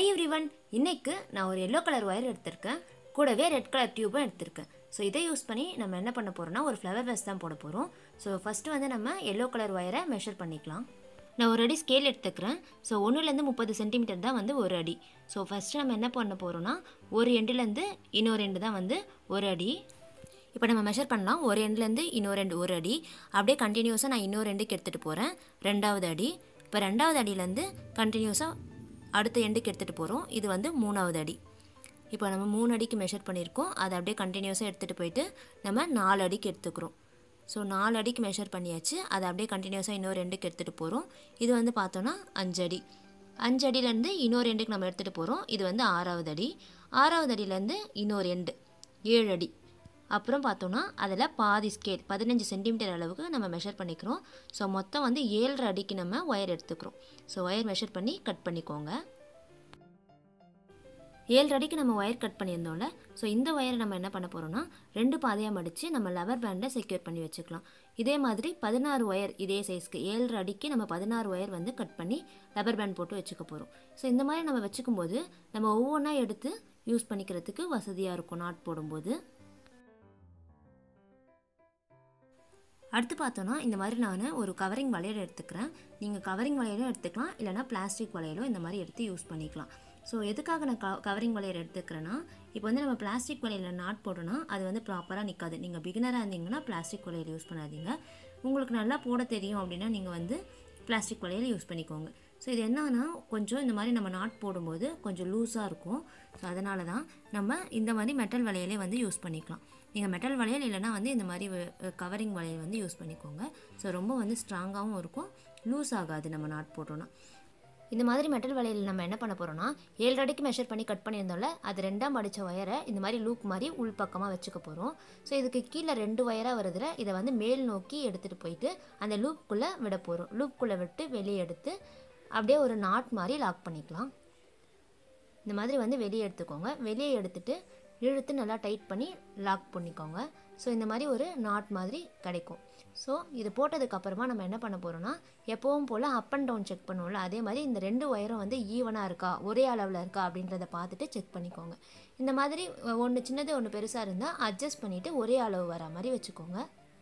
every one இன்னைக்கு நான் ஒரு எல்லோ கலர் ஒயர் எடுத்திருக்கேன் கூடவே ரெட் கலர் டியூபும் எடுத்திருக்கேன் ஸோ இதை யூஸ் பண்ணி நம்ம என்ன பண்ண போகிறோம்னா ஒரு ஃப்ளவர் வேஸ் தான் போட போகிறோம் ஸோ ஃபஸ்ட்டு வந்து நம்ம எல்லோ கலர் ஒயரை மெஷர் பண்ணிக்கலாம் நான் ஒரு அடி ஸ்கேல் எடுத்துக்கிறேன் ஸோ ஒன்றுலேருந்து முப்பது சென்டிமீட்டர் தான் வந்து ஒரு அடி ஸோ ஃபஸ்ட்டு நம்ம என்ன பண்ண போகிறோம்னா ஒரு எண்டுலேருந்து இன்னொரு எண்டு தான் வந்து ஒரு அடி இப்போ நம்ம மெஷர் பண்ணலாம் ஒரு எண்ட்லேருந்து இன்னொரு எண்டு ஒரு அடி அப்படியே கண்டினியூஸாக நான் இன்னொரு எண்டுக்கு எடுத்துகிட்டு போகிறேன் ரெண்டாவது அடி இப்போ ரெண்டாவது அடியிலேருந்து கண்டினியூஸாக அடுத்த எண்டுக்கு எடுத்துகிட்டு போகிறோம் இது வந்து மூணாவது அடி இப்போ நம்ம மூணு அடிக்கு மெஷர் பண்ணியிருக்கோம் அதை அப்படியே கண்டினியூஸாக எடுத்துகிட்டு போயிட்டு நம்ம நாலு அடிக்கு எடுத்துக்கிறோம் ஸோ நாலு அடிக்கு மெஷர் பண்ணியாச்சு அதை அப்படியே கண்டினியூஸாக இன்னொரு ரெண்டுக்கு எடுத்துகிட்டு போகிறோம் இது வந்து பார்த்தோன்னா அஞ்சு அடி அஞ்சு அடியிலேருந்து இன்னொரு எண்டுக்கு நம்ம எடுத்துகிட்டு போகிறோம் இது வந்து ஆறாவது அடி ஆறாவது அடியிலேருந்து இன்னொரு எண்டு ஏழு அடி அப்புறம் பார்த்தோன்னா அதில் பாதி ஸ்கேல் பதினஞ்சு சென்டிமீட்டர் அளவுக்கு நம்ம மெஷர் பண்ணிக்கிறோம் ஸோ மொத்தம் வந்து ஏழரை அடிக்கு நம்ம ஒயர் எடுத்துக்கிறோம் ஸோ ஒயர் மெஷர் பண்ணி கட் பண்ணிக்கோங்க ஏழு அடிக்கு நம்ம ஒயர் கட் பண்ணியிருந்தோம்ல ஸோ இந்த ஒயரை நம்ம என்ன பண்ண போகிறோம்னா ரெண்டு பாதையாக மடித்து நம்ம லவர் பேண்டில் செக்யூர் பண்ணி வச்சுக்கலாம் இதே மாதிரி பதினாறு ஒயர் இதே சைஸ்க்கு ஏழு அடிக்கு நம்ம பதினாறு ஒயர் வந்து கட் பண்ணி லப்பர் பேண்ட் போட்டு வச்சுக்க போகிறோம் ஸோ இந்த மாதிரி நம்ம வச்சுக்கும் போது நம்ம ஒவ்வொன்றா எடுத்து யூஸ் பண்ணிக்கிறதுக்கு வசதியாக இருக்கும் நாட் போடும்போது அடுத்து பார்த்தோன்னா இந்த மாதிரி நான் ஒரு கவரிங் வளையல் எடுத்துக்கிறேன் நீங்கள் கவரிங் வளையலும் எடுத்துக்கலாம் இல்லைனா பிளாஸ்டிக் வளையலும் இந்த மாதிரி எடுத்து யூஸ் பண்ணிக்கலாம் ஸோ எதுக்காக நான் க கவரிங் வளையல் எடுத்துக்கிறேன்னா இப்போ வந்து நம்ம பிளாஸ்டிக் வளையலில் நாட் போட்டோன்னா அது வந்து ப்ராப்பராக நிற்காது நீங்கள் பிகினராக இருந்தீங்கன்னா பிளாஸ்டிக் வளையல் யூஸ் பண்ணாதீங்க உங்களுக்கு நல்லா போட தெரியும் அப்படின்னா நீங்கள் வந்து பிளாஸ்டிக் வளையல் யூஸ் பண்ணிக்கோங்க ஸோ இது என்னன்னா கொஞ்சம் இந்த மாதிரி நம்ம நாட் போடும்போது கொஞ்சம் லூஸாக இருக்கும் ஸோ அதனால தான் நம்ம இந்த மாதிரி மெட்டல் வளையலே வந்து யூஸ் பண்ணிக்கலாம் நீங்கள் மெட்டல் வளையல் இல்லைனா வந்து இந்த மாதிரி கவரிங் வளையல் வந்து யூஸ் பண்ணிக்கோங்க ஸோ ரொம்ப வந்து ஸ்ட்ராங்காகவும் இருக்கும் லூஸ் ஆகாது நம்ம நாட் போட்டோன்னா இந்த மாதிரி மெட்டல் வளையல் நம்ம என்ன பண்ண போகிறோம்னா ஏழு அடிக்கு மெஷர் பண்ணி கட் பண்ணியிருந்தோம்ல அது ரெண்டாம் அடித்த ஒயரை இந்த மாதிரி லூப் மாதிரி உள் பக்கமாக வச்சுக்க போகிறோம் ஸோ இதுக்கு கீழே ரெண்டு ஒயராக வருதுல இதை வந்து மேல் நோக்கி எடுத்துகிட்டு போயிட்டு அந்த லூப்புக்குள்ளே விட போகிறோம் லூப்புக்குள்ளே விட்டு வெளியே எடுத்து அப்படியே ஒரு நாட் மாதிரி லாக் பண்ணிக்கலாம் இந்த மாதிரி வந்து வெளியே எடுத்துக்கோங்க வெளியே எடுத்துட்டு இழுத்து நல்லா டைட் பண்ணி லாக் பண்ணிக்கோங்க ஸோ இந்த மாதிரி ஒரு நாட் மாதிரி கிடைக்கும் ஸோ இது போட்டதுக்கப்புறமா நம்ம என்ன பண்ண போகிறோம்னா எப்பவும் போல் அப் அண்ட் டவுன் செக் பண்ணுவோம்ல அதே மாதிரி இந்த ரெண்டு ஒயரும் வந்து ஈவனாக இருக்கா ஒரே அளவில் இருக்கா அப்படின்றத பார்த்துட்டு செக் பண்ணிக்கோங்க இந்த மாதிரி ஒன்று சின்னது ஒன்று பெருசாக இருந்தால் அட்ஜஸ்ட் பண்ணிவிட்டு ஒரே அளவு வர மாதிரி வச்சுக்கோங்க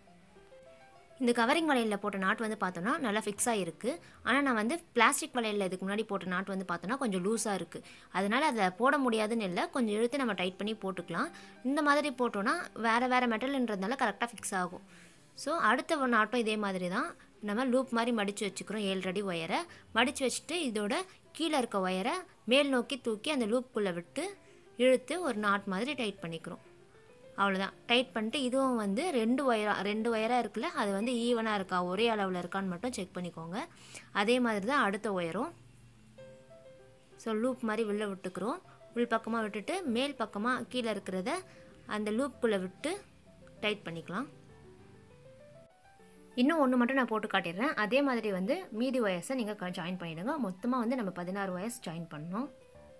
இந்த கவரிங் வளையலில் போட்ட நாட் வந்து பார்த்தோன்னா நல்லா ஃபிக்ஸ் ஆகிருக்கு ஆனால் நான் வந்து பிளாஸ்டிக் வளையலில் இதுக்கு முன்னாடி போட்ட நாட் வந்து பார்த்தோன்னா கொஞ்சம் லூஸாக இருக்குது அதனால் அதை போட முடியாதுன்னு இல்லை கொஞ்சம் இழுத்து நம்ம டைட் பண்ணி போட்டுக்கலாம் இந்த மாதிரி போட்டோன்னா வேறு வேறு மெட்டல்ன்றதுனால கரெக்டாக ஃபிக்ஸ் ஆகும் ஸோ அடுத்த நாட்டும் இதே மாதிரி தான் நம்ம லூப் மாதிரி மடித்து வச்சுக்கிறோம் ஏழு அடி ஒயரை மடித்து வச்சுட்டு இதோட கீழே இருக்க ஒயரை மேல் நோக்கி தூக்கி அந்த லூப்புக்குள்ளே விட்டு இழுத்து ஒரு நாட் மாதிரி டைட் பண்ணிக்கிறோம் அவ்வளோதான் டைட் பண்ணிட்டு இதுவும் வந்து ரெண்டு ஒயராக ரெண்டு ஒயராக இருக்குல்ல அது வந்து ஈவனாக இருக்கா ஒரே அளவில் இருக்கான்னு மட்டும் செக் பண்ணிக்கோங்க அதே மாதிரி தான் அடுத்த ஒயரும் ஸோ லூப் மாதிரி உள்ளே விட்டுக்கிறோம் உள் பக்கமாக விட்டுட்டு மேல் பக்கமாக கீழே இருக்கிறத அந்த லூப்புக்குள்ளே விட்டு டைட் பண்ணிக்கலாம் இன்னும் ஒன்று மட்டும் நான் போட்டு காட்டிடுறேன் அதே மாதிரி வந்து மீதி ஒயர்ஸை நீங்கள் ஜாயின் பண்ணிவிடுங்க மொத்தமாக வந்து நம்ம பதினாறு ஒயர்ஸ் ஜாயின் பண்ணோம்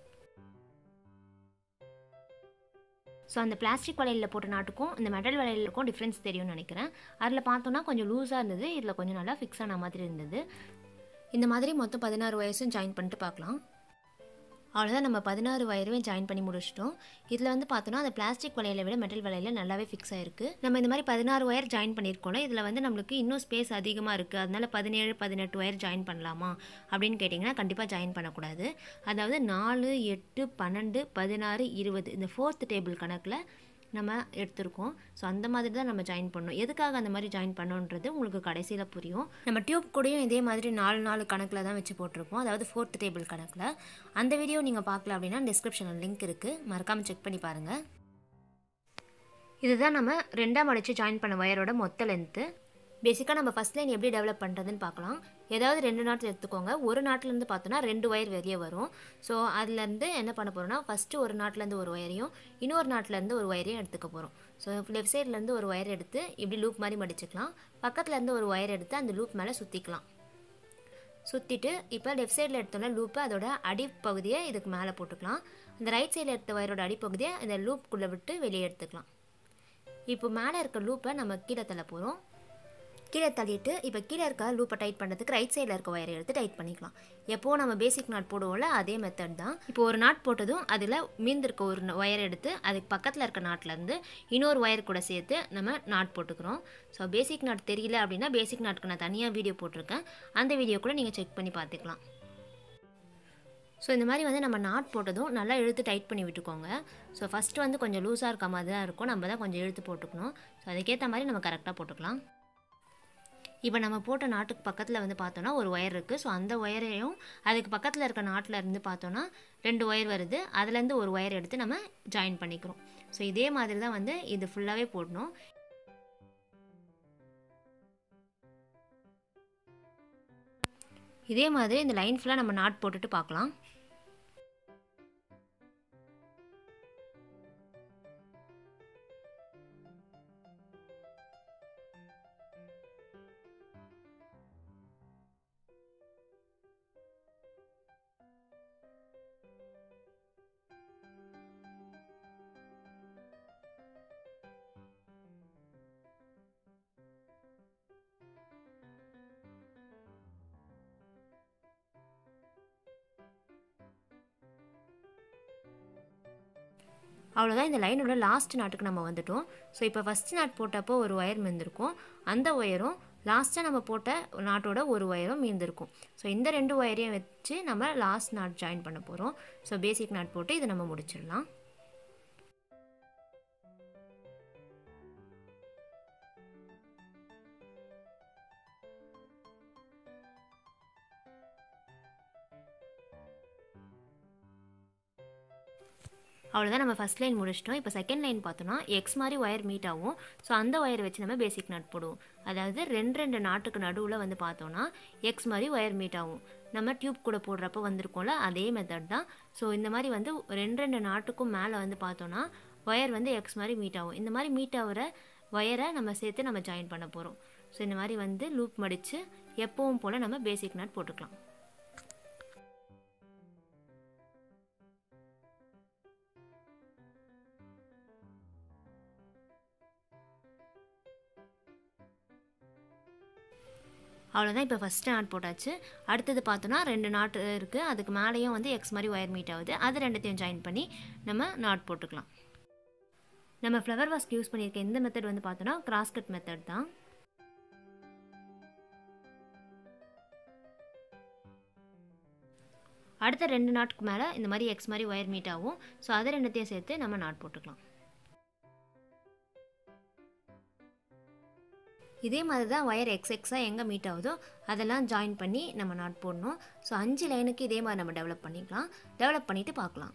ஸோ அந்த பிளாஸ்டிக் வளையலில் போட்ட நாட்டுக்கும் இந்த மெட்டல் வளையலுக்கும் டிஃப்ரென்ஸ் தெரியும்னு நினைக்கிறேன் அதில் பார்த்தோன்னா கொஞ்சம் லூஸாக இருந்தது இதில் கொஞ்சம் நல்லா ஃபிக்ஸ் ஆன மாதிரி இருந்தது இந்த மாதிரி மொத்தம் பதினாறு வயசும் ஜாயின் பண்ணிட்டு பார்க்கலாம் அவ்வளோதான் நம்ம பதினாறு வயருமே ஜாயின் பண்ணி முடிச்சிட்டோம் இதில் வந்து பார்த்தோன்னா அந்த பிளாஸ்டிக் வலையில விட மெட்டல் வலையில் நல்லாவே ஃபிக்ஸ் ஆயிருக்கு நம்ம இந்த மாதிரி பதினாறு ஒயர் ஜாயின் பண்ணியிருக்கோம்ல இதில் வந்து நம்மளுக்கு இன்னும் ஸ்பேஸ் அதிகமாக இருக்குது அதனால பதினேழு பதினெட்டு ஒயர் ஜாயின் பண்ணலாமா அப்படின்னு கேட்டிங்கன்னா கண்டிப்பாக ஜாயின் பண்ணக்கூடாது அதாவது நாலு எட்டு பன்னெண்டு பதினாறு இருபது இந்த ஃபோர்த் டேபிள் கணக்கில் நம்ம எடுத்திருக்கோம் ஸோ அந்த மாதிரி தான் நம்ம ஜாயின் பண்ணோம் எதுக்காக அந்த மாதிரி ஜாயின் பண்ணோன்றது உங்களுக்கு கடைசியில் புரியும் நம்ம டியூப் கூடயும் இதே மாதிரி நாலு நாலு கணக்கில் தான் வச்சு போட்டிருப்போம் அதாவது ஃபோர்த் டேபிள் கணக்கில் அந்த வீடியோ நீங்கள் பார்க்கல அப்படின்னா டிஸ்கிரிப்ஷனில் லிங்க் இருக்குது மறக்காமல் செக் பண்ணி பாருங்கள் இதுதான் நம்ம ரெண்டாம் அடித்து ஜாயின் பண்ண ஒயரோட மொத்த லென்த்து பேசிக்காக நம்ம ஃபஸ்ட் லைன் எப்படி டெவலப் பண்ணுறதுன்னு பார்க்கலாம் ஏதாவது ரெண்டு நாட்டில் எடுத்துக்கோங்க ஒரு நாட்டிலேருந்து பார்த்தோன்னா ரெண்டு ஒயர் வெளியே வரும் ஸோ அதுலேருந்து என்ன பண்ண போகிறோம்னா ஃபஸ்ட்டு ஒரு நாட்டிலேருந்து ஒரு ஒயரையும் இன்னொரு நாட்டிலேருந்து ஒரு ஒயரையும் எடுத்துக்க போகிறோம் ஸோ லெஃப்ட் சைட்லேருந்து ஒரு ஒயர் எடுத்து இப்படி லூப் மாதிரி மடிச்சுக்கலாம் பக்கத்துலேருந்து ஒரு ஒயர் எடுத்து அந்த லூப் மேலே சுற்றிக்கலாம் சுற்றிட்டு இப்போ லெஃப்ட் சைடில் எடுத்தோம்னா லூப்பை அதோட அடிப்பகுதியை இதுக்கு மேலே போட்டுக்கலாம் இந்த ரைட் சைடில் எடுத்த ஒயரோட அடிப்பகுதியை இந்த லூப்புக்குள்ளே விட்டு வெளியே எடுத்துக்கலாம் இப்போ மேலே இருக்க லூப்பை நம்ம கீழே தள்ள போகிறோம் கீழே தள்ளிட்டு இப்போ கீழே இருக்க லூப்பை டைட் பண்ணுறதுக்கு ரைட் சைடில் இருக்க ஒயரை எடுத்து டைட் பண்ணிக்கலாம் எப்போ நம்ம பேசிக் நாட் போடுவோம்ல அதே மெத்தட் தான் இப்போ ஒரு நாட் போட்டதும் அதில் மீந்திருக்க ஒரு ஒயர் எடுத்து அதுக்கு பக்கத்தில் இருக்க நாட்லேருந்து இன்னொரு ஒயர் கூட சேர்த்து நம்ம நாட் போட்டுக்கிறோம் ஸோ பேசிக் நாட் தெரியல அப்படின்னா பேசிக் நாட்க்கு நான் தனியாக வீடியோ போட்டிருக்கேன் அந்த வீடியோ கூட நீங்கள் செக் பண்ணி பார்த்துக்கலாம் ஸோ இந்த மாதிரி வந்து நம்ம நாட் போட்டதும் நல்லா இழுத்து டைட் பண்ணி விட்டுக்கோங்க ஸோ ஃபஸ்ட்டு வந்து கொஞ்சம் லூஸாக இருக்க மாதிரி தான் இருக்கும் நம்ம தான் கொஞ்சம் இழுத்து போட்டுக்கணும் ஸோ அதுக்கேற்ற மாதிரி நம்ம கரெக்டாக போட்டுக்கலாம் இப்போ நம்ம போட்ட நாட்டுக்கு பக்கத்தில் வந்து பார்த்தோன்னா ஒரு ஒயர் இருக்குது ஸோ அந்த ஒயரையும் அதுக்கு பக்கத்தில் இருக்க நாட்டில் இருந்து பார்த்தோன்னா ரெண்டு ஒயர் வருது அதுலேருந்து ஒரு ஒயர் எடுத்து நம்ம ஜாயின் பண்ணிக்கிறோம் ஸோ இதே மாதிரி தான் வந்து இது ஃபுல்லாகவே போடணும் இதே மாதிரி இந்த லைன் ஃபுல்லாக நம்ம நாட் போட்டுட்டு பார்க்கலாம் அவ்வளோதான் இந்த லைனோட லாஸ்ட் நாட்டுக்கு நம்ம வந்துட்டோம் ஸோ இப்போ ஃபஸ்ட் நாட் போட்டப்போ ஒரு ஒயர் மீந்திருக்கும் அந்த ஒயரும் லாஸ்ட்டாக நம்ம போட்ட நாட்டோட ஒரு ஒயரும் மீந்திருக்கும் ஸோ இந்த ரெண்டு ஒயரையும் வச்சு நம்ம லாஸ்ட் நாட் ஜாயின் பண்ண போகிறோம் ஸோ பேசிக் நாட் போட்டு இதை நம்ம முடிச்சிடலாம் அவ்வளோதான் நம்ம ஃபஸ்ட் லைன் முடிச்சிட்டோம் இப்போ செகண்ட் லைன் பார்த்தோன்னா எக்ஸ் மாதிரி ஒயர் மீட் ஆகும் ஸோ அந்த ஒயர் வச்சு நம்ம பேசிக் நாட் போடுவோம் அதாவது ரெண்டு ரெண்டு நாட்டுக்கு நடுவில் வந்து பார்த்தோன்னா எக்ஸ் மாதிரி ஒயர் மீட் ஆகும் நம்ம டியூப் கூட போடுறப்ப வந்திருக்கோம்ல அதே மெத்தட் தான் ஸோ இந்த மாதிரி வந்து ரெண்டு ரெண்டு நாட்டுக்கும் மேலே வந்து பார்த்தோன்னா ஒயர் வந்து எக்ஸ் மாதிரி மீட் ஆகும் இந்த மாதிரி மீட் ஆகிற ஒயரை நம்ம சேர்த்து நம்ம ஜாயின் பண்ண போகிறோம் ஸோ இந்த மாதிரி வந்து லூப் மடித்து எப்பவும் போல் நம்ம பேசிக் நாட் போட்டுக்கலாம் அவ்வளோதான் இப்போ ஃபஸ்ட்டு நாட் போட்டாச்சு அடுத்தது பார்த்தோன்னா ரெண்டு நாட் இருக்குது அதுக்கு மேலேயும் வந்து எக்ஸ் மாதிரி ஒயர் மீட் ஆகுது அது ரெண்டுத்தையும் ஜாயின் பண்ணி நம்ம நாட் போட்டுக்கலாம் நம்ம ஃப்ளவர் வாஸ்க்கு யூஸ் பண்ணியிருக்க இந்த மெத்தட் வந்து பார்த்தோன்னா கிராஸ் கட் மெத்தட் தான் அடுத்த ரெண்டு நாட்டுக்கு மேலே இந்த மாதிரி எக்ஸ் மாதிரி ஒயர் மீட் ஆகும் ஸோ அதை ரெண்டுத்தையும் சேர்த்து நம்ம நாட் போட்டுக்கலாம் இதே மாதிரி தான் ஒயர் எக்ஸ் எக்ஸாக எங்கே மீட் ஆகுதோ அதெல்லாம் ஜாயின் பண்ணி நம்ம நாட் போடணும் ஸோ அஞ்சு லைனுக்கு இதே மாதிரி நம்ம டெவலப் பண்ணிக்கலாம் டெவலப் பண்ணிவிட்டு பார்க்கலாம்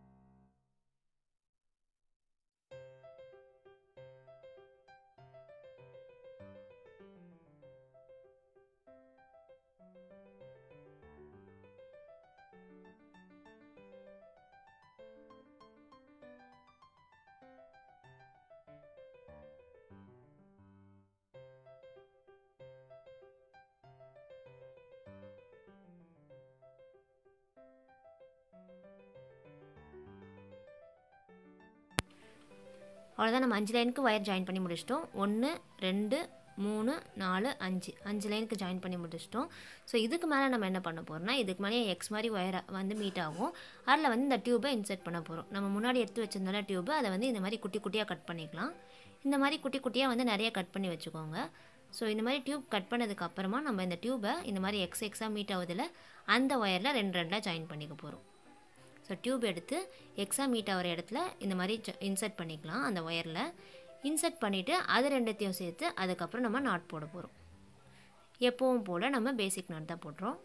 அவ்வளோதான் நம்ம அஞ்சு லைனுக்கு ஒயர் ஜாயின் பண்ணி முடிச்சிட்டோம் ஒன்று ரெண்டு மூணு நாலு அஞ்சு அஞ்சு லைனுக்கு ஜாயின் பண்ணி முடிச்சிட்டோம் ஸோ இதுக்கு மேலே நம்ம என்ன பண்ண போகிறோம்னா இதுக்கு மேலே எக்ஸ் மாதிரி ஒயரை வந்து மீட் ஆகும் அதில் வந்து இந்த டியூபை இன்சர்ட் பண்ண போகிறோம் நம்ம முன்னாடி எடுத்து வச்சிருந்தோம்ல டியூபு அதை வந்து இந்த மாதிரி குட்டி குட்டியாக கட் பண்ணிக்கலாம் இந்த மாதிரி குட்டி குட்டியாக வந்து நிறைய கட் பண்ணி வச்சுக்கோங்க ஸோ இந்த மாதிரி டியூப் கட் பண்ணதுக்கு அப்புறமா நம்ம இந்த டியூபை இந்த மாதிரி எக்ஸ் எக்ஸாக மீட் ஆகுதில் அந்த ஒயரில் ரெண்டு ரெண்டாக ஜாயின் பண்ணிக்க போகிறோம் ஸோ டியூப் எடுத்து எக்ஸாம் மீட் ஆகிற இடத்துல இந்த மாதிரி இன்சர்ட் பண்ணிக்கலாம் அந்த ஒயரில் இன்சர்ட் பண்ணிவிட்டு அது ரெண்டுத்தையும் சேர்த்து அதுக்கப்புறம் நம்ம நாட் போட போகிறோம் எப்பவும் போல் நம்ம பேசிக் நாட் தான் போடுறோம்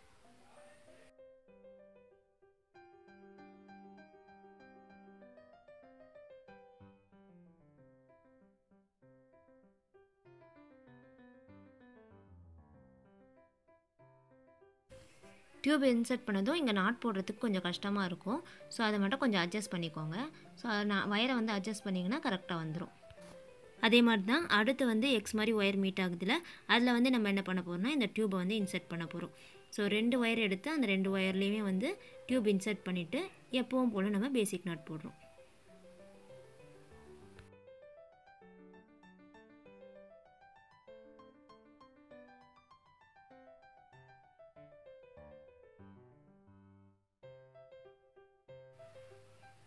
டியூப் இன்சர்ட் பண்ணதும் இங்கே நாட் போடுறதுக்கு கொஞ்சம் கஷ்டமாக இருக்கும் ஸோ அதை மட்டும் கொஞ்சம் அட்ஜஸ்ட் பண்ணிக்கோங்க ஸோ நான் ஒயரை வந்து அட்ஜஸ்ட் பண்ணிங்கன்னா கரெக்டாக வந்துடும் அதே மாதிரி தான் அடுத்து வந்து எக்ஸ் மாதிரி ஒயர் மீட் ஆகுதுல அதில் வந்து நம்ம என்ன பண்ண போகிறோம்னா இந்த டியூப்பை வந்து இன்சர்ட் பண்ண போகிறோம் ஸோ ரெண்டு ஒயர் எடுத்து அந்த ரெண்டு ஒயர்லேயுமே வந்து டியூப் இன்சர்ட் பண்ணிவிட்டு எப்பவும் போல் நம்ம பேசிக் நாட் போடுறோம்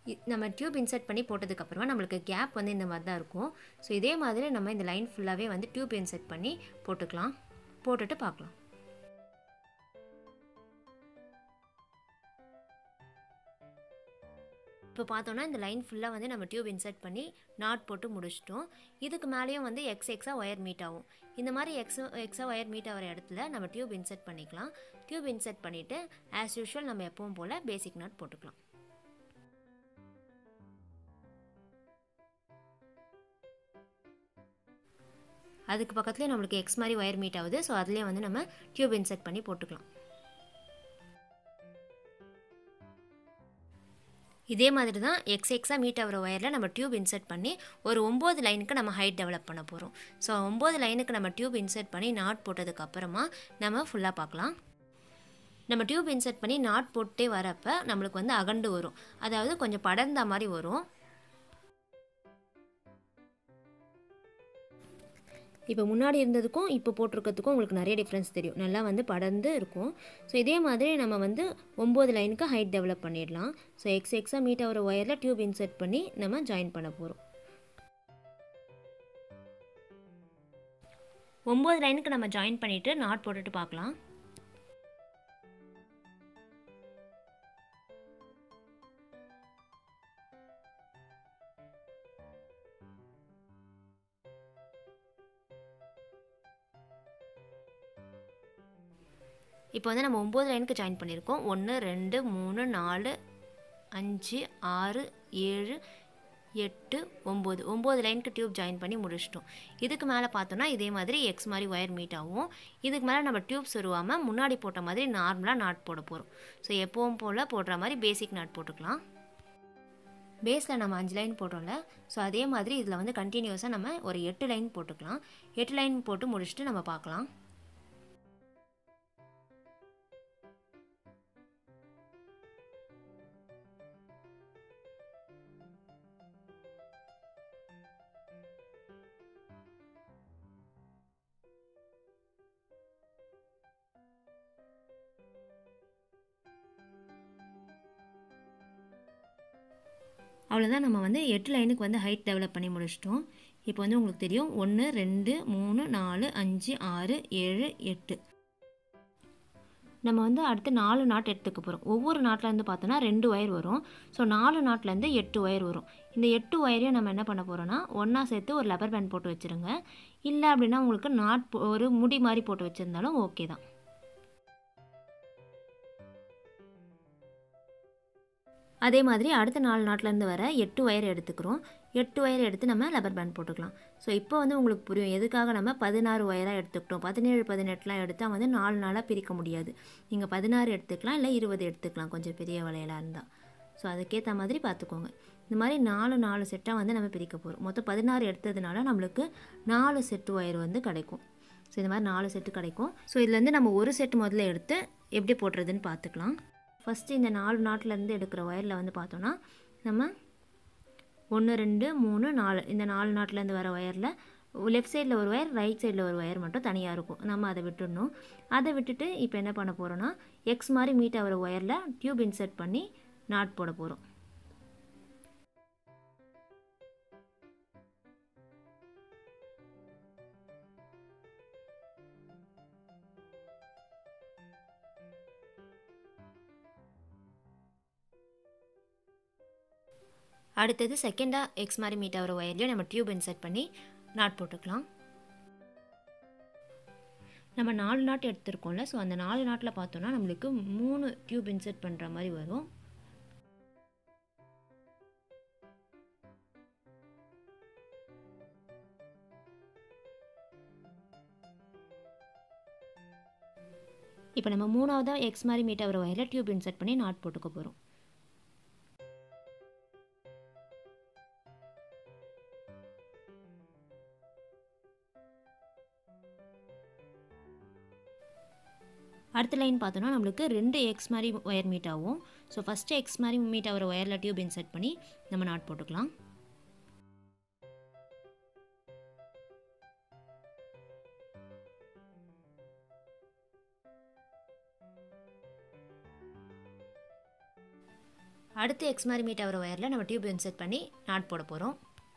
இ- நம்ம டியூப் இன்சர்ட் பண்ணி போட்டதுக்கப்புறமா நம்மளுக்கு கேப் வந்து இந்த மாதிரி தான் இருக்கும் ஸோ இதே மாதிரி நம்ம இந்த லைன் ஃபுல்லாகவே வந்து டியூப் இன்சர்ட் பண்ணி போட்டுக்கலாம் போட்டுட்டு பார்க்கலாம் இப்போ பார்த்தோன்னா இந்த லைன் ஃபுல்லாக வந்து நம்ம டியூப் இன்சர்ட் பண்ணி நாட் போட்டு முடிச்சிட்டோம் இதுக்கு மேலேயும் வந்து எக்ஸ் எக்ஸா ஒயர் மீட் ஆகும் இந்த மாதிரி எக்ஸ் எக்ஸா ஒயர் மீட் ஆகிற இடத்துல நம்ம டியூப் இன்சர்ட் பண்ணிக்கலாம் டியூப் இன்சர்ட் பண்ணிவிட்டு ஆஸ் யூஷுவல் நம்ம எப்பவும் போல் பேசிக் நாட் போட்டுக்கலாம் அதுக்கு பக்கத்துலேயே நம்மளுக்கு எக்ஸ் மாதிரி ஒயர் மீட் ஆகுது ஸோ அதுலேயே வந்து நம்ம டியூப் இன்சர்ட் பண்ணி போட்டுக்கலாம் இதே மாதிரி தான் எக்ஸ் எக்ஸாக மீட் ஆகிற ஒயரில் நம்ம டியூப் இன்சர்ட் பண்ணி ஒரு ஒம்பது லைனுக்கு நம்ம ஹைட் டெவலப் பண்ண போகிறோம் ஸோ ஒம்பது லைனுக்கு நம்ம டியூப் இன்சர்ட் பண்ணி நாட் போட்டதுக்கு அப்புறமா நம்ம ஃபுல்லாக பார்க்கலாம் நம்ம டியூப் இன்சர்ட் பண்ணி நாட் போட்டே வரப்போ நம்மளுக்கு வந்து அகண்டு வரும் அதாவது கொஞ்சம் படர்ந்த மாதிரி வரும் இப்போ முன்னாடி இருந்ததுக்கும் இப்போ போட்டிருக்கிறதுக்கும் உங்களுக்கு நிறைய டிஃப்ரென்ஸ் தெரியும் நல்லா வந்து படர்ந்து இருக்கும் ஸோ இதே மாதிரி நம்ம வந்து ஒம்பது லைனுக்கு ஹைட் டெவலப் பண்ணிடலாம் ஸோ எக்ஸ் எக்ஸாக மீட் ஆகிற ஒயரில் டியூப் இன்சர்ட் பண்ணி நம்ம ஜாயின் பண்ண போகிறோம் ஒம்பது லைனுக்கு நம்ம ஜாயின் பண்ணிவிட்டு நாட் போட்டுட்டு பார்க்கலாம் இப்போ வந்து நம்ம ஒம்பது லைனுக்கு ஜாயின் பண்ணியிருக்கோம் ஒன்று ரெண்டு மூணு நாலு அஞ்சு ஆறு ஏழு எட்டு ஒம்பது ஒம்பது லைனுக்கு டியூப் ஜாயின் பண்ணி முடிச்சிட்டோம் இதுக்கு மேலே பார்த்தோன்னா இதே மாதிரி எக்ஸ் மாதிரி ஒயர் மீட் ஆகும் இதுக்கு மேலே நம்ம டியூப் சொருவாமல் முன்னாடி போட்ட மாதிரி நார்மலாக நாட் போட போகிறோம் ஸோ எப்பவும் போல் போடுற மாதிரி பேசிக் நாட் போட்டுக்கலாம் பேஸில் நம்ம அஞ்சு லைன் போட்டோம்ல ஸோ அதே மாதிரி இதில் வந்து கண்டினியூஸாக நம்ம ஒரு எட்டு லைன் போட்டுக்கலாம் எட்டு லைன் போட்டு முடிச்சுட்டு நம்ம பார்க்கலாம் அவ்வளோதான் நம்ம வந்து எட்டு லைனுக்கு வந்து ஹைட் டெவலப் பண்ணி முடிச்சிட்டோம் இப்போ வந்து உங்களுக்கு தெரியும் ஒன்று ரெண்டு மூணு நாலு அஞ்சு ஆறு ஏழு எட்டு நம்ம வந்து அடுத்து நாலு நாட் எடுத்துக்க போகிறோம் ஒவ்வொரு நாட்டிலேருந்து பார்த்தோன்னா ரெண்டு ஒயர் வரும் ஸோ நாலு நாட்டிலேருந்து எட்டு ஒயர் வரும் இந்த எட்டு ஒயரையும் நம்ம என்ன பண்ண போகிறோன்னா ஒன்றா சேர்த்து ஒரு லப்பர் பேண்ட் போட்டு வச்சுருங்க இல்லை அப்படின்னா உங்களுக்கு நாட் போ- ஒரு முடி மாதிரி போட்டு வச்சுருந்தாலும் ஓகே தான் அதே மாதிரி அடுத்த நாலு நாட்டிலேருந்து வர எட்டு ஒயர் எடுத்துக்கிறோம் எட்டு ஒயர் எடுத்து நம்ம லப்பர் பேண்ட் போட்டுக்கலாம் ஸோ இப்போ வந்து உங்களுக்கு புரியும் எதுக்காக நம்ம பதினாறு ஒயராக எடுத்துக்கிட்டோம் பதினேழு பதினெட்டுலாம் எடுத்தால் வந்து நாலு நாளாக பிரிக்க முடியாது நீங்கள் பதினாறு எடுத்துக்கலாம் இல்லை இருபது எடுத்துக்கலாம் கொஞ்சம் பெரிய வளையலாக இருந்தால் ஸோ அதுக்கேற்ற மாதிரி பார்த்துக்கோங்க இந்த மாதிரி நாலு நாலு செட்டாக வந்து நம்ம பிரிக்க போகிறோம் மொத்தம் பதினாறு எடுத்ததுனால நம்மளுக்கு நாலு செட்டு ஒயர் வந்து கிடைக்கும் ஸோ இந்த மாதிரி நாலு செட்டு கிடைக்கும் ஸோ இதுலேருந்து நம்ம ஒரு செட் முதல்ல எடுத்து எப்படி போடுறதுன்னு பார்த்துக்கலாம் ஃபஸ்ட்டு இந்த நாலு நாட்டிலேருந்து எடுக்கிற ஒயரில் வந்து பார்த்தோன்னா நம்ம ஒன்று ரெண்டு மூணு நாலு இந்த நாலு நாட்டிலேருந்து வர ஒயரில் லெஃப்ட் சைடில் ஒரு ஒயர் ரைட் சைடில் ஒரு ஒயர் மட்டும் தனியாக இருக்கும் நம்ம அதை விட்டுடணும் அதை விட்டுட்டு இப்போ என்ன பண்ண போகிறோன்னா எக்ஸ் மாதிரி மீட் ஆகிற ஒயரில் டியூப் இன்சர்ட் பண்ணி நாட் போட போகிறோம் அடுத்தது செகண்டாக எக்ஸ் மாதிரி மீட் ஆகிற ஒயர்லேயும் நம்ம டியூப் இன்சர்ட் பண்ணி நாட் போட்டுக்கலாம் நம்ம நாலு நாட் எடுத்திருக்கோம்ல ஸோ அந்த நாலு நாட்டில் பார்த்தோன்னா நம்மளுக்கு மூணு டியூப் இன்சர்ட் பண்ணுற மாதிரி வரும் இப்போ நம்ம மூணாவதாக எக்ஸ் மாதிரி மீட் ஆகிற ஒயரில் டியூப் இன்சர்ட் பண்ணி நாட் போட்டுக்க போகிறோம் அடுத்த லைன் பார்த்தோன்னா நம்மளுக்கு ரெண்டு எக்ஸ் மாதிரி ஒயர் மீட் ஆகும் ஸோ ஃபஸ்ட்டு எக்ஸ் மாதிரி மீட் ஆகிற ஒயரில் டியூப் இன்சர்ட் பண்ணி நம்ம நாட் போட்டுக்கலாம் அடுத்து எக்ஸ் மாதிரி மீட் ஆகிற ஒயரில் நம்ம டியூப் இன்செர்ட் பண்ணி நாட் போட போகிறோம்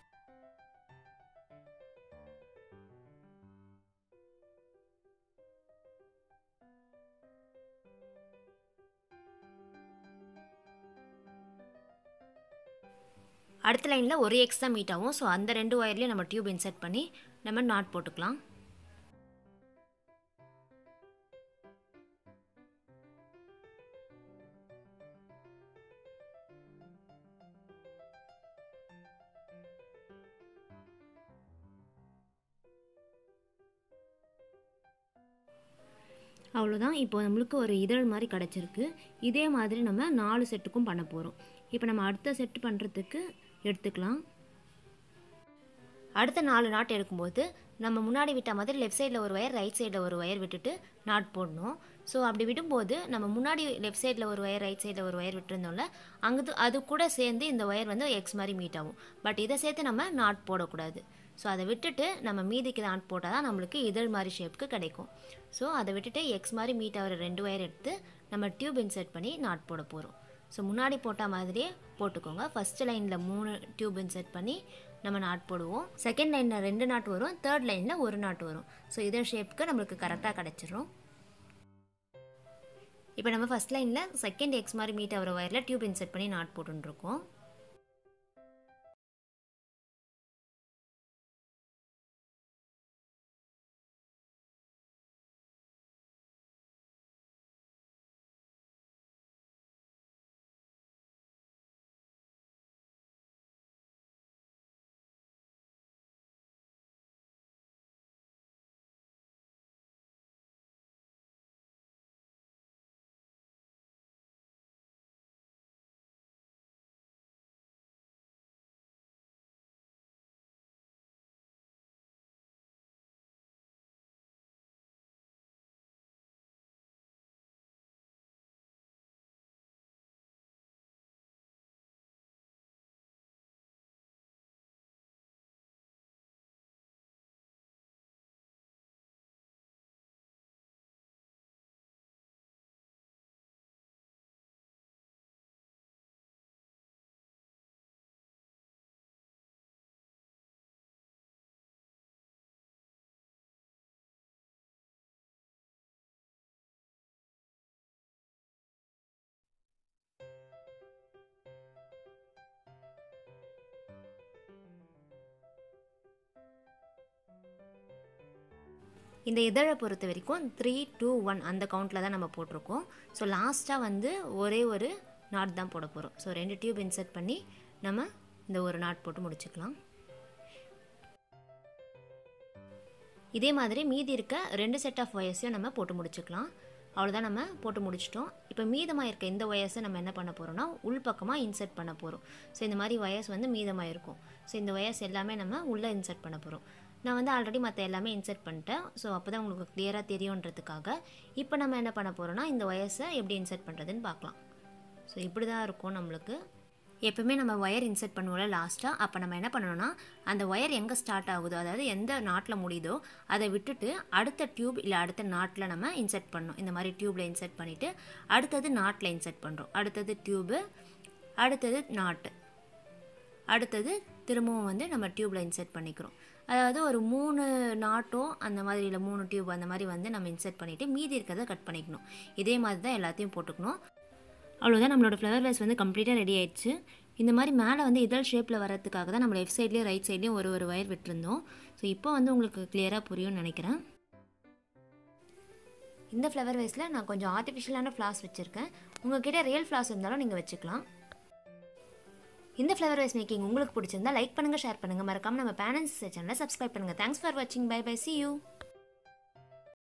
அடுத்த லைனில் ஒரு எக்ஸ் தான் மீட் ஆகும் ஸோ அந்த ரெண்டு ஒயர்லேயும் நம்ம டியூப் இன்செர்ட் பண்ணி நம்ம நாட் போட்டுக்கலாம் அவ்வளோதான் இப்போ நம்மளுக்கு ஒரு இதழ் மாதிரி கிடச்சிருக்கு இதே மாதிரி நம்ம நாலு செட்டுக்கும் பண்ண போகிறோம் இப்போ நம்ம அடுத்த செட் பண்ணுறதுக்கு எடுத்துக்கலாம் அடுத்த நாலு நாட் எடுக்கும்போது நம்ம முன்னாடி விட்ட மாதிரி லெஃப்ட் சைடில் ஒரு ஒயர் ரைட் சைடில் ஒரு ஒயர் விட்டுட்டு நாட் போடணும் ஸோ அப்படி விடும்போது நம்ம முன்னாடி லெஃப்ட் சைடில் ஒரு ஒயர் ரைட் சைடில் ஒரு ஒயர் விட்டுருந்தோம்ல அங்கே அது கூட சேர்ந்து இந்த ஒயர் வந்து எக்ஸ் மாதிரி மீட் ஆகும் பட் இதை சேர்த்து நம்ம நாட் போடக்கூடாது ஸோ அதை விட்டுட்டு நம்ம மீதிக்கு நாட் போட்டால் தான் நம்மளுக்கு இதழ் மாதிரி ஷேப்புக்கு கிடைக்கும் ஸோ அதை விட்டுட்டு எக்ஸ் மாதிரி மீட் ஆகிற ரெண்டு ஒயர் எடுத்து நம்ம டியூப் இன்சர்ட் பண்ணி நாட் போட போகிறோம் ஸோ முன்னாடி போட்ட மாதிரியே போட்டுக்கோங்க ஃபஸ்ட்டு லைனில் மூணு டியூப் இன்சர்ட் பண்ணி நம்ம நாட் போடுவோம் செகண்ட் லைனில் ரெண்டு நாட் வரும் தேர்ட் லைனில் ஒரு நாட் வரும் ஸோ இதே ஷேப்புக்கு நம்மளுக்கு கரெக்டாக கிடச்சிரும் இப்போ நம்ம ஃபஸ்ட் லைனில் செகண்ட் எக்ஸ் மாதிரி மீட் ஆகிற ஒயரில் டியூப் இன்சர்ட் பண்ணி நாட் போட்டுருக்கோம் இந்த இதழை பொறுத்த வரைக்கும் த்ரீ டூ ஒன் அந்த கவுண்டில் தான் நம்ம போட்டிருக்கோம் ஸோ லாஸ்ட்டாக வந்து ஒரே ஒரு நாட் தான் போட போகிறோம் ஸோ ரெண்டு டியூப் இன்சர்ட் பண்ணி நம்ம இந்த ஒரு நாட் போட்டு முடிச்சுக்கலாம் இதே மாதிரி மீதி இருக்க ரெண்டு செட் ஆஃப் ஒயர்ஸையும் நம்ம போட்டு முடிச்சுக்கலாம் அவ்வளோதான் நம்ம போட்டு முடிச்சிட்டோம் இப்போ மீதமாக இருக்க இந்த ஒயர்ஸை நம்ம என்ன பண்ண போகிறோம்னா உள் பக்கமாக இன்சர்ட் பண்ண போகிறோம் ஸோ இந்த மாதிரி ஒயர்ஸ் வந்து மீதமாக இருக்கும் ஸோ இந்த ஒயர்ஸ் எல்லாமே நம்ம உள்ளே இன்சர்ட் பண்ண போகிறோம் நான் வந்து ஆல்ரெடி மற்ற எல்லாமே இன்சர்ட் பண்ணிட்டேன் ஸோ அப்போ தான் உங்களுக்கு கிளியராக தெரியுன்றதுக்காக இப்போ நம்ம என்ன பண்ண போகிறோம்னா இந்த ஒயர்ஸை எப்படி இன்சர்ட் பண்ணுறதுன்னு பார்க்கலாம் ஸோ இப்படி தான் இருக்கும் நம்மளுக்கு எப்பவுமே நம்ம ஒயர் இன்சர்ட் பண்ணுவோம்ல லாஸ்ட்டாக அப்போ நம்ம என்ன பண்ணணும்னா அந்த ஒயர் எங்கே ஸ்டார்ட் ஆகுதோ அதாவது எந்த நாட்டில் முடியுதோ அதை விட்டுட்டு அடுத்த டியூப் இல்லை அடுத்த நாட்டில் நம்ம இன்சர்ட் பண்ணணும் இந்த மாதிரி டியூப்பில் இன்சர்ட் பண்ணிவிட்டு அடுத்தது நாட்டில் இன்சர்ட் பண்ணுறோம் அடுத்தது டியூபு அடுத்தது நாட்டு அடுத்தது திரும்பவும் வந்து நம்ம டியூப்பில் இன்சர்ட் பண்ணிக்கிறோம் அதாவது ஒரு மூணு நாட்டோ அந்த மாதிரி இல்லை மூணு டியூப் அந்த மாதிரி வந்து நம்ம இன்சர்ட் பண்ணிவிட்டு மீதி இருக்கிறத கட் பண்ணிக்கணும் இதே மாதிரி தான் எல்லாத்தையும் போட்டுக்கணும் அவ்வளோதான் நம்மளோட ஃப்ளவர் வேஸ் வந்து கம்ப்ளீட்டாக ரெடி ஆயிடுச்சு இந்த மாதிரி மேலே வந்து இதழ் ஷேப்பில் வரதுக்காக தான் நம்ம லெஃப்ட் சைட்லேயும் ரைட் சைட்லேயும் ஒரு ஒரு ஒயர் விட்டுருந்தோம் ஸோ இப்போ வந்து உங்களுக்கு கிளியராக புரியும்னு நினைக்கிறேன் இந்த ஃப்ளவர் வேஸில் நான் கொஞ்சம் ஆர்டிஃபிஷியலான ஃப்ளார்ஸ் வச்சுருக்கேன் உங்ககிட்ட ரியல் ஃப்ளார்ஸ் இருந்தாலும் நீங்கள் வச்சுக்கலாம் இந்த ஃப்ளவர் வேஸ் மேக்கிங் உங்களுக்கு பிடிச்சிருந்தா லைக் பண்ணுங்கள் ஷேர் பண்ணுங்கள் மறக்காமல் நம்ம பேரண்ட்ஸ் சேனலை சப்ஸ்கிரைப் பண்ணுங்கள் தேங்க்ஸ் ஃபார் வாட்சிங் பை பை சி யூ